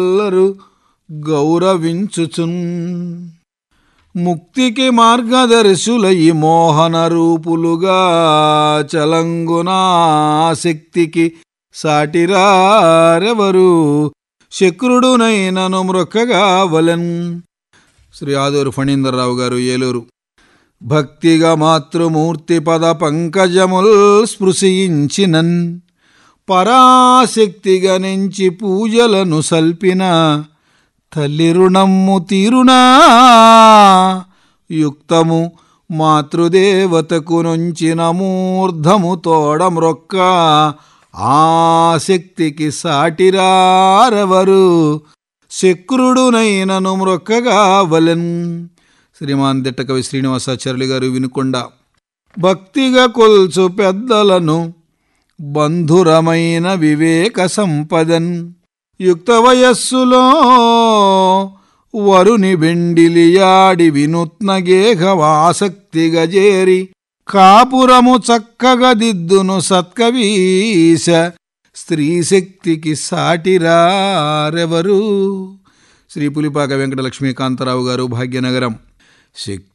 ఎల్లరు గౌరవించుచున్ ముక్తికి మార్గదర్శులయి మోహన రూపులుగా చలంగునా శక్తికి సాటిరారెవరు శక్రుడునైనను మృక్కగా వలెన్ శ్రీ ఆదూరు ఫణీందర్రావు గారు ఏలూరు భక్తిగా మాతృమూర్తి పద పంకజముల్ స్పృశించినన్ పరాశక్తిగా నుంచి పూజలను సల్పిన తల్లి రుణమ్ము తీరునా యుక్తము మాతృదేవతకు నుంచిన మూర్ధము తోడమ్రొక్క ఆశక్తికి సాటిరారెవరు శక్రుడునైనను మ్రొక్కగా వలెన్ శ్రీమాన్ దిట్టకవి శ్రీనివాసాచార్యులు గారు వినుకొండ భక్తిగా కొల్చు పెద్దలను బంధురమైన వివేక సంపదన్ యుక్త వయస్సులో వరుని బెండిలియాడి వినూత్న గేహవాసక్తిగా చేరి కాపురము చక్కగా దిద్దును సత్కవీశ స్త్రీశక్తికి సాటిరారెవరు శ్రీ పులిపాక వెంకట లక్ష్మీకాంతరావు గారు భాగ్యనగరం శక్తి